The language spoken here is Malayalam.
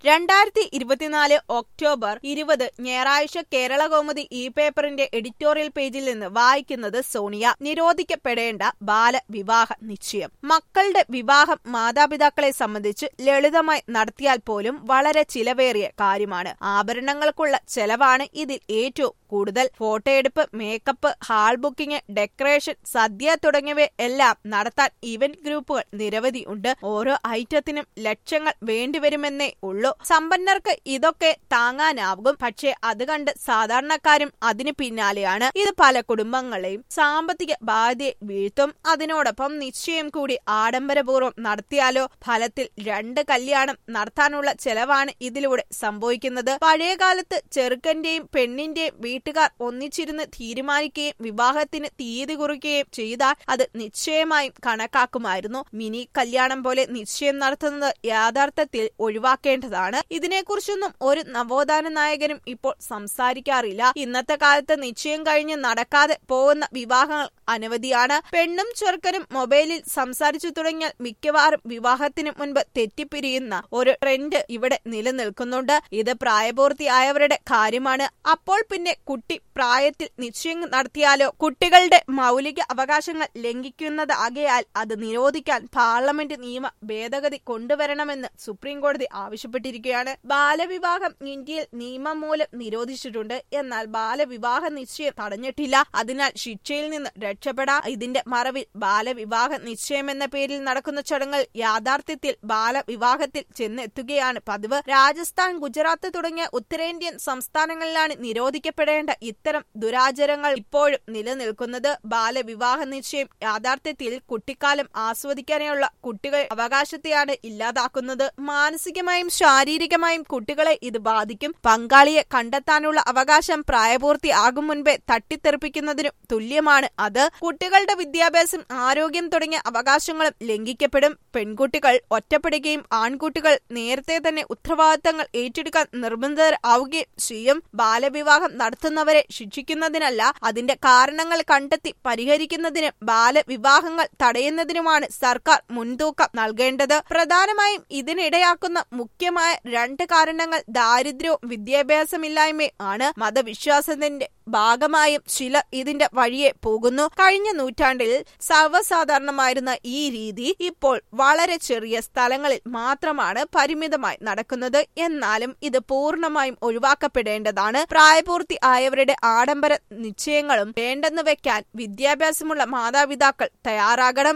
രണ്ടായിരത്തി ഇരുപത്തിനാല് ഒക്ടോബർ ഇരുപത് ഞായറാഴ്ച കേരള കൗമുദി ഇ പേപ്പറിന്റെ എഡിറ്റോറിയൽ പേജിൽ നിന്ന് വായിക്കുന്നത് സോണിയ നിരോധിക്കപ്പെടേണ്ട ബാലവിവാഹ നിശ്ചയം മക്കളുടെ വിവാഹം മാതാപിതാക്കളെ സംബന്ധിച്ച് ലളിതമായി നടത്തിയാൽ പോലും വളരെ ചിലവേറിയ കാര്യമാണ് ആഭരണങ്ങൾക്കുള്ള ചെലവാണ് ഇതിൽ ഏറ്റവും കൂടുതൽ ഫോട്ടോയെടുപ്പ് മേക്കപ്പ് ഹാൾ ബുക്കിംഗ് ഡെക്കറേഷൻ സദ്യ തുടങ്ങിയവ എല്ലാം നടത്താൻ ഇവന്റ് ഗ്രൂപ്പുകൾ നിരവധി ഉണ്ട് ഓരോ ഐറ്റത്തിനും ലക്ഷങ്ങൾ വേണ്ടിവരുമെന്നേ ഉള്ളൂ സമ്പന്നർക്ക് ഇതൊക്കെ താങ്ങാനാകും പക്ഷേ അത് കണ്ട് സാധാരണക്കാരും അതിന് പിന്നാലെയാണ് ഇത് പല കുടുംബങ്ങളെയും സാമ്പത്തിക ബാധ്യതയെ വീഴ്ത്തും അതിനോടൊപ്പം നിശ്ചയം കൂടി ആഡംബരപൂർവ്വം നടത്തിയാലോ ഫലത്തിൽ രണ്ട് കല്യാണം നടത്താനുള്ള ചെലവാണ് ഇതിലൂടെ സംഭവിക്കുന്നത് പഴയകാലത്ത് ചെറുക്കന്റെയും പെണ്ണിന്റെയും വീട്ടുകാർ ഒന്നിച്ചിരുന്ന് തീരുമാനിക്കുകയും വിവാഹത്തിന് തീയതി കുറിക്കുകയും ചെയ്താൽ അത് നിശ്ചയമായും കണക്കാക്കുമായിരുന്നു മിനി കല്യാണം പോലെ നിശ്ചയം നടത്തുന്നത് യാഥാർത്ഥ്യത്തിൽ ഒഴിവാക്കേണ്ടതാണ് ഇതിനെക്കുറിച്ചൊന്നും ഒരു നവോത്ഥാന നായകനും ഇപ്പോൾ സംസാരിക്കാറില്ല ഇന്നത്തെ കാലത്ത് നിശ്ചയം കഴിഞ്ഞ് നടക്കാതെ പോകുന്ന വിവാഹങ്ങൾ അനവധിയാണ് പെണ്ണും ചെറുക്കനും മൊബൈലിൽ സംസാരിച്ചു തുടങ്ങിയാൽ മിക്കവാറും വിവാഹത്തിന് മുൻപ് തെറ്റിപ്പിരിയുന്ന ഒരു ട്രെൻഡ് ഇവിടെ നിലനിൽക്കുന്നുണ്ട് ഇത് പ്രായപൂർത്തിയായവരുടെ കാര്യമാണ് അപ്പോൾ പിന്നെ കുട്ടി പ്രായത്തിൽ നിശ്ചയം നടത്തിയാലോ കുട്ടികളുടെ മൗലിക അവകാശങ്ങൾ ലംഘിക്കുന്നതാകയാൽ അത് നിരോധിക്കാൻ പാർലമെന്റ് നിയമ ഭേദഗതി കൊണ്ടുവരണമെന്ന് സുപ്രീം കോടതി ആവശ്യപ്പെട്ടിരിക്കുകയാണ് ബാലവിവാഹം ഇന്ത്യയിൽ നിയമം മൂലം നിരോധിച്ചിട്ടുണ്ട് എന്നാൽ ബാലവിവാഹ നിശ്ചയം തടഞ്ഞിട്ടില്ല അതിനാൽ ശിക്ഷയിൽ നിന്ന് രക്ഷപ്പെടാം ഇതിന്റെ മറവിൽ ബാലവിവാഹ നിശ്ചയം എന്ന പേരിൽ നടക്കുന്ന ചടങ്ങുകൾ യാഥാർത്ഥ്യത്തിൽ ബാലവിവാഹത്തിൽ ചെന്നെത്തുകയാണ് പതിവ് രാജസ്ഥാൻ ഗുജറാത്ത് തുടങ്ങിയ ഉത്തരേന്ത്യൻ സംസ്ഥാനങ്ങളിലാണ് നിരോധിക്കപ്പെടേണ്ട ഇത്തരം ദുരാചരങ്ങൾ ഇപ്പോഴും നിലനിൽക്കുന്നത് ബാലവിവാഹ നിശ്ചയം യാഥാർത്ഥ്യത്തിൽ കുട്ടിക്കാലം ആസ്വദിക്കാനുള്ള കുട്ടികൾ അവകാശത്തെയാണ് ഇല്ലാതാക്കുന്നത് മാനസികമായും ശാരീരികമായും കുട്ടികളെ ഇത് ബാധിക്കും പങ്കാളിയെ കണ്ടെത്താനുള്ള അവകാശം പ്രായപൂർത്തി ആകും മുൻപേ തട്ടിത്തെറിപ്പിക്കുന്നതിനും തുല്യമാണ് അത് കുട്ടികളുടെ വിദ്യാഭ്യാസം ആരോഗ്യം തുടങ്ങിയ അവകാശങ്ങളും ലംഘിക്കപ്പെടും പെൺകുട്ടികൾ ഒറ്റപ്പെടുകയും ആൺകുട്ടികൾ നേരത്തെ തന്നെ ഉത്തരവാദിത്തങ്ങൾ ഏറ്റെടുക്കാൻ നിർബന്ധിതരാവുകയും ചെയ്യും ബാലവിവാഹം നടത്തുന്നവരെ ശിക്ഷിക്കുന്നതിനല്ല അതിന്റെ കാരണങ്ങൾ കണ്ടെത്തി പരിഹരിക്കുന്നതിന് ബാലവിവാഹങ്ങൾ തടയുന്നതിനുമാണ് സർക്കാർ മുൻതൂക്കം നൽകേണ്ടത് പ്രധാനമായും ഇതിനിടയാക്കുന്ന മുഖ്യമായ രണ്ട് കാരണങ്ങൾ ദാരിദ്ര്യവും വിദ്യാഭ്യാസമില്ലായ്മയും ആണ് മതവിശ്വാസത്തിന്റെ ഭാഗമായും ചിലർ ഇതിന്റെ വഴിയെ പോകുന്നു കഴിഞ്ഞ നൂറ്റാണ്ടിൽ സർവ്വസാധാരണമായിരുന്ന ഈ രീതി ഇപ്പോൾ വളരെ ചെറിയ സ്ഥലങ്ങളിൽ മാത്രമാണ് പരിമിതമായി നടക്കുന്നത് എന്നാലും ഇത് പൂർണ്ണമായും ഒഴിവാക്കപ്പെടേണ്ടതാണ് പ്രായപൂർത്തി ആയവരുടെ ആഡംബര നിശ്ചയങ്ങളും വേണ്ടെന്ന് വെക്കാൻ വിദ്യാഭ്യാസമുള്ള മാതാപിതാക്കൾ തയ്യാറാകണം